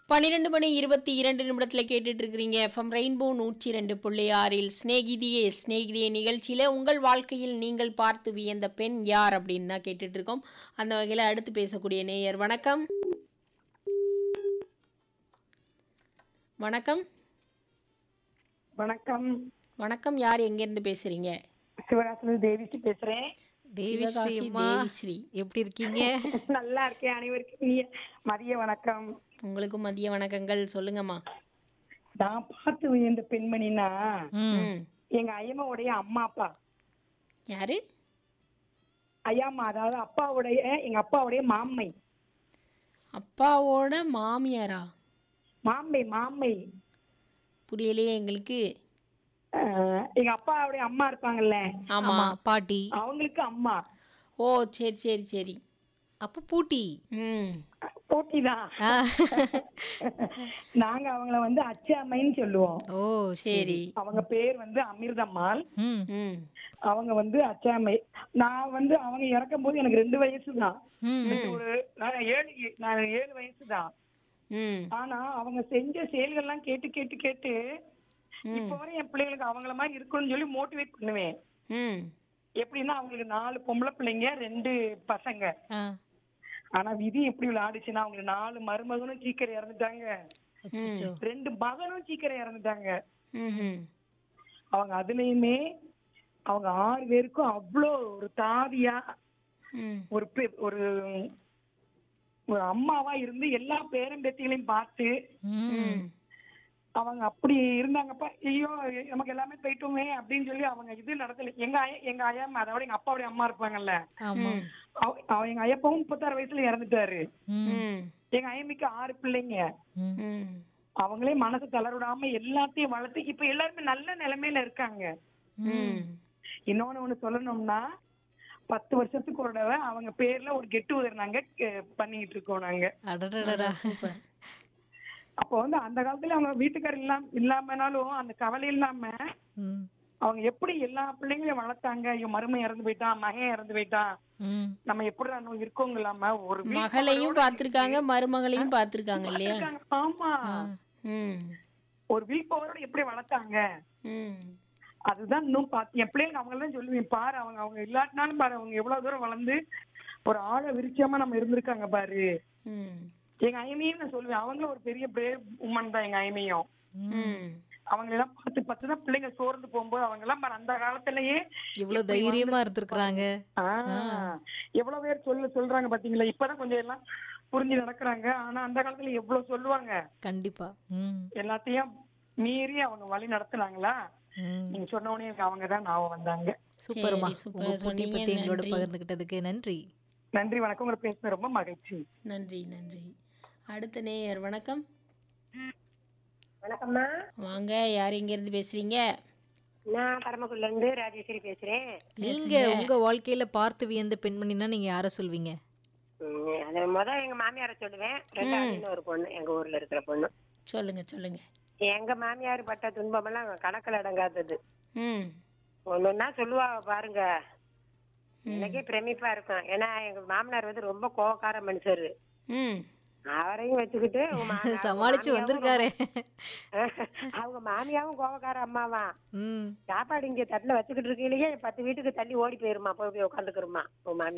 பன்னிரெண்டு மணி இருபத்தி இரண்டு நிமிடத்தில் கேட்டுட்டு இருக்கிறீங்க எஃப்எம் ரெயின்போ நூற்றி ரெண்டு புள்ளி ஆறில் ஸ்நேகிதியே ஸ்நேகிதியே நிகழ்ச்சியில் உங்கள் வாழ்க்கையில் நீங்கள் பார்த்து வியந்த பெண் யார் அப்படின்னு தான் கேட்டுட்டு இருக்கோம் அந்த வகையில் அடுத்து பேசக்கூடிய நேயர் வணக்கம் வணக்கம் வணக்கம் வணக்கம் யார் எங்கேருந்து பேசுறீங்க சிவகாசிலிருந்து தேவிஸ்ரீ பேசுறேன் தேவிஸ்ரீ சிவகாசி அம்மா தேவிஸ்ரீ எப்படி இருக்கீங்க நல்லா இருக்கேன் அனைவருக்கும் இனிய மதிய வணக்கம் உங்களுக்கும் மதிய வணக்கங்கள் சொல்லுங்கம்மா நான் பார்த்து இந்த பெண்மணினா ம் ம் எங்க ஐயம்மாவுடைய அம்மா அப்பா யாரு ஐயாம்மா அதாவது அப்பாவுடைய எங்க அப்பாவுடைய மாமை அப்பாவோட மாமியாரா மாமை மாமை புரியலையே எங்களுக்கு அஹ், எங்க அப்பாவுடைய அம்மா இருப்பாங்கல்ல ஆமா ஆமா பாட்டி அவங்களுக்கு அம்மா ஓ சரி சரி சரி அப்ப பூட்டி ம் போட்டிதான் ஆ. நாங்க அவங்கள வந்து அச்சாமைன்னு சொல்லுவோம் ஓ சரி அவங்க பேர் வந்து அமிர்தம்மாள் ம் ம் அவங்க வந்து அச்சாமை நான் வந்து அவங்க இறக்கும் போது எனக்கு ரெண்டு வயசு தான் ம் ஒரு நான் ஏழு நான் ஏழு வயசு தான் ம் ஆனா அவங்க செஞ்ச செயல்கள்லாம் கேட்டு கேட்டு கேட்டு இப்ப வரை என் பிள்ளைங்களுக்கு அவங்கள மாதிரி இருக்கணும்னு சொல்லி மோட்டிவேட் பண்ணுவேன் ம் எப்படின்னா அவங்களுக்கு நாலு பொம்பளை பிள்ளைங்க ரெண்டு பசங்க ஆ ஆனா விதி எப்படி விளையாடுச்சுன்னா அவங்களுக்கு நாலு மருமகனும் சீக்கிரம் இறந்துட்டாங்க அச்சச்சோ ரெண்டு மகனும் சீக்கிரம் இறந்துட்டாங்க ம்ஹும். அவங்க அதுலயுமே அவங்க ஆறு பேருக்கும் அவ்வளோ ஒரு தாதியா ம் ஒரு பெ- ஒரு ஒரு அம்மாவா இருந்து எல்லா பேரன் பேத்திகளையும் பார்த்து ம் அவங்க அப்படி இருந்தாங்கப்பா ஐயோ நமக்கு எல்லாமே போயிட்டோமே அப்படின்னு சொல்லி அவங்க இது நடத்தல எங்க ஐயா எங்க ஐயா அதோட எங்க அப்பாவுடைய அம்மா இருப்பாங்கல்ல ஆமா அவ- அவ எங்க ஐயப்பாவும் முப்பத்தாறு வயசுல இறந்துட்டாரு ம் ம் எங்க ஐயமிக்கு ஆறு பிள்ளைங்க ம் ம் அவங்களே மனசு தளரவிடாம எல்லாத்தையும் வளர்த்து இப்ப எல்லாருமே நல்ல நிலைமையில இருக்காங்க ம் இன்னொன்னு ஒண்ணு சொல்லணும்னா பத்து வருஷத்துக்கு ஒரு தடவை அவங்க பேர்ல ஒரு கெட்டு உதர் நாங்க அஹ், பண்ணிட்டு இருக்கோம் நாங்க அடடடடா சூப்பர் அப்போ வந்து அந்த காலத்துல அவங்க வீட்டுக்காரர் இல்லாம இல்லாமனாலும் அந்த கவலை இல்லாம ம் அவங்க எப்படி எல்லா பிள்ளைங்களையும் வளர்த்தாங்க ஐயோ மருமை இறந்து போயிட்டான் மகன் இறந்து போயிட்டான் ம் நம்ம எப்படி நம்ம இருக்கோங்க இல்லாம ஒரு வீட்டு மகளையும் பார்த்திருக்காங்க மருமகளையும் பார்த்திருக்காங்க இல்லையா இருக்காங்க. ஆமா ம் ஒரு வில் பவரோட எப்படி வளர்த்தாங்க ம் அதுதான் இன்னும் பார்த்து என் பிள்ளைங்க அவங்க எல்லாம் சொல்லுவேன் பாரு அவங்க அவங்க இல்லாட்டினாலும் பாரு அவங்க எவ்வளவு தூரம் வளர்ந்து ஒரு ஆளை விரிச்சாம நம்ம இருந்திருக்காங்க பாரு ம் எங்க ஐமையும் நான் சொல்லுவேன் அவங்களும் ஒரு பெரிய பிரேவ் உமன் தான் எங்க ஐமையும் ம் அவங்க எல்லாம் பார்த்து பார்த்து தான் பிள்ளைங்க சோர்ந்து போகும்போது அவங்க எல்லாம் பாரு அந்த காலத்திலேயே இவ்வளவு தைரியமா இருந்திருக்காங்க ஆஹ் எவ்வளவு பேர் சொல்ல சொல்றாங்க பாத்தீங்களா இப்பதான் கொஞ்சம் எல்லாம் புரிஞ்சு நடக்கிறாங்க ஆனா அந்த காலத்துல எவ்வளவு சொல்லுவாங்க கண்டிப்பா ம் எல்லாத்தையும் மீறி அவங்க வழி நடத்துனாங்களா ம் நீங்க சொன்ன உடனே எனக்கு அவங்க தான் ஞாபகம் வந்தாங்க சூப்பர்மா சரி, சூப்பரா உங்க பூட்டியை சொன்னீங்க. பத்தி எங்களோட நன்றி. பகிர்ந்துகிட்டதுக்கு நன்றி நன்றி வணக்கம் உங்களை பேசுனது ரொம்ப மகிழ்ச்சி நன்றி நன்றி அடுத்த நேயர் வணக்கம் வணக்கம்மா வாங்க யார் எங்கேருந்து பேசுறீங்க நான் பரமக்குடில இருந்து ராஜேஸ்வரி பேசுறேன் நீங்க உங்க வாழ்க்கையில பார்த்து வியந்த பெண்மணினா நீங்க யார சொல்வீங்க ம், அது முத எங்க மாமியாரை சொல்லுவேன் ரெண்டாவது இன்னொரு பொண்ணு எங்க ஊர்ல இருக்கிற பொண்ணு சொல்லுங்க சொல்லுங்க எங்க மாமியார் பட்ட துன்பமெல்லாம் கணக்கில் அடங்காதது ம் ஒன்னொன்னா சொல்லுவா பாருங்க எனக்கே பிரமிப்பா இருக்கும் ஏன்னா எங்க மாமனார் வந்து ரொம்ப கோவக்கார மனுஷர் ம் அவரையும் வச்சுக்கிட்டு உங்க மாமியார் சமாளிச்சு மாமியாவும் வந்திருக்காரு ரொம்ப- அவங்க மாமியாவும் கோவக்கார அம்மாவா ம் சாப்பாடு இங்க தட்டுல வச்சுக்கிட்டு இருக்கையிலேயே பத்து வீட்டுக்கு தள்ளி ஓடி போயிருமா போய் போய் உட்காந்துக்கிறோமா உங்க மாமியார்